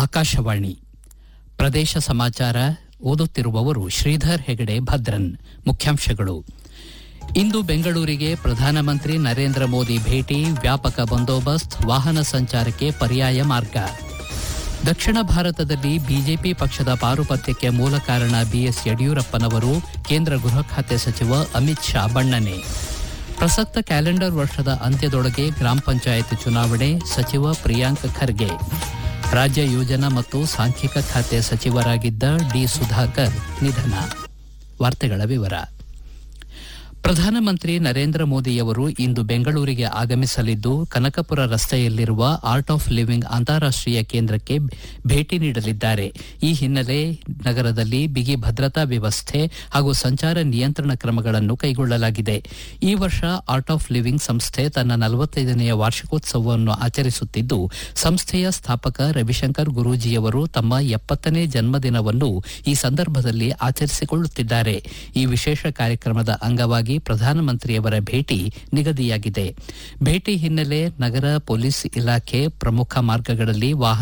ಆಕಾಶವಾಣಿ ಪ್ರದೇಶ ಸಮಾಚಾರ ಓದುತ್ತಿರುವವರು ಶ್ರೀಧರ್ ಹೆಗಡೆ ಭದ್ರನ್ ಮುಖ್ಯಾಂಶಗಳು ಇಂದು ಬೆಂಗಳೂರಿಗೆ ಪ್ರಧಾನಮಂತ್ರಿ ನರೇಂದ್ರ ಮೋದಿ ಭೇಟಿ ವ್ಯಾಪಕ ಬಂದೋಬಸ್ತ್ ವಾಹನ ಸಂಚಾರಕ್ಕೆ ಪರ್ಯಾಯ ಮಾರ್ಗ ದಕ್ಷಿಣ ಭಾರತದಲ್ಲಿ ಬಿಜೆಪಿ ಪಕ್ಷದ ಪಾರುಪತ್ಯಕ್ಕೆ ಮೂಲ ಕಾರಣ ಬಿಎಸ್ ಯಡಿಯೂರಪ್ಪನವರು ಕೇಂದ್ರ ಗೃಹ ಖಾತೆ ಸಚಿವ ಅಮಿತ್ ಶಾ ಬಣ್ಣನೆ ಪ್ರಸಕ್ತ ಕ್ಯಾಲೆಂಡರ್ ವರ್ಷದ ಅಂತ್ಯದೊಳಗೆ ಗ್ರಾಮ ಪಂಚಾಯತ್ ಚುನಾವಣೆ ಸಚಿವ ಪ್ರಿಯಾಂಕ್ ಖರ್ಗೆ ರಾಜ್ಯ ಯೋಜನಾ ಮತ್ತು ಸಾಂಖ್ಯಿಕ ಖಾತೆ ಸಚಿವರಾಗಿದ್ದ ಡಿ ಸುಧಾಕರ್ ನಿಧನ ವಾರ್ತೆಗಳ ವಿವರ ಪ್ರಧಾನಮಂತ್ರಿ ನರೇಂದ್ರ ಮೋದಿಯವರು ಇಂದು ಬೆಂಗಳೂರಿಗೆ ಆಗಮಿಸಲಿದ್ದು ಕನಕಪುರ ರಸ್ತೆಯಲ್ಲಿರುವ ಆರ್ಟ್ ಆಫ್ ಲಿವಿಂಗ್ ಅಂತಾರಾಷ್ಟೀಯ ಕೇಂದ್ರಕ್ಕೆ ಭೇಟಿ ನೀಡಲಿದ್ದಾರೆ ಈ ಹಿನ್ನೆಲೆ ನಗರದಲ್ಲಿ ಬಿಗಿ ಭದ್ರತಾ ವ್ಯವಸ್ಥೆ ಹಾಗೂ ಸಂಚಾರ ನಿಯಂತ್ರಣ ಕ್ರಮಗಳನ್ನು ಕೈಗೊಳ್ಳಲಾಗಿದೆ ಈ ವರ್ಷ ಆರ್ಟ್ ಆಫ್ ಲಿವಿಂಗ್ ಸಂಸ್ಥೆ ತನ್ನ ನಲವತ್ತೈದನೆಯ ವಾರ್ಷಿಕೋತ್ಸವವನ್ನು ಆಚರಿಸುತ್ತಿದ್ದು ಸಂಸ್ಥೆಯ ಸ್ಥಾಪಕ ರವಿಶಂಕರ್ ಗುರೂಜಿಯವರು ತಮ್ಮ ಎಪ್ಪತ್ತನೇ ಜನ್ಮದಿನವನ್ನು ಈ ಸಂದರ್ಭದಲ್ಲಿ ಆಚರಿಸಿಕೊಳ್ಳುತ್ತಿದ್ದಾರೆ ಈ ವಿಶೇಷ ಕಾರ್ಯಕ್ರಮದ ಅಂಗವಾಗಿ ಪ್ರಧಾನಮಂತ್ರಿಯವರ ಭೇಟಿ ನಿಗದಿಯಾಗಿದೆ ಭೇಟಿ ಹಿನ್ನೆಲೆ ನಗರ ಪೊಲೀಸ್ ಇಲಾಖೆ ಪ್ರಮುಖ ಮಾರ್ಗಗಳಲ್ಲಿ ವಾಹನ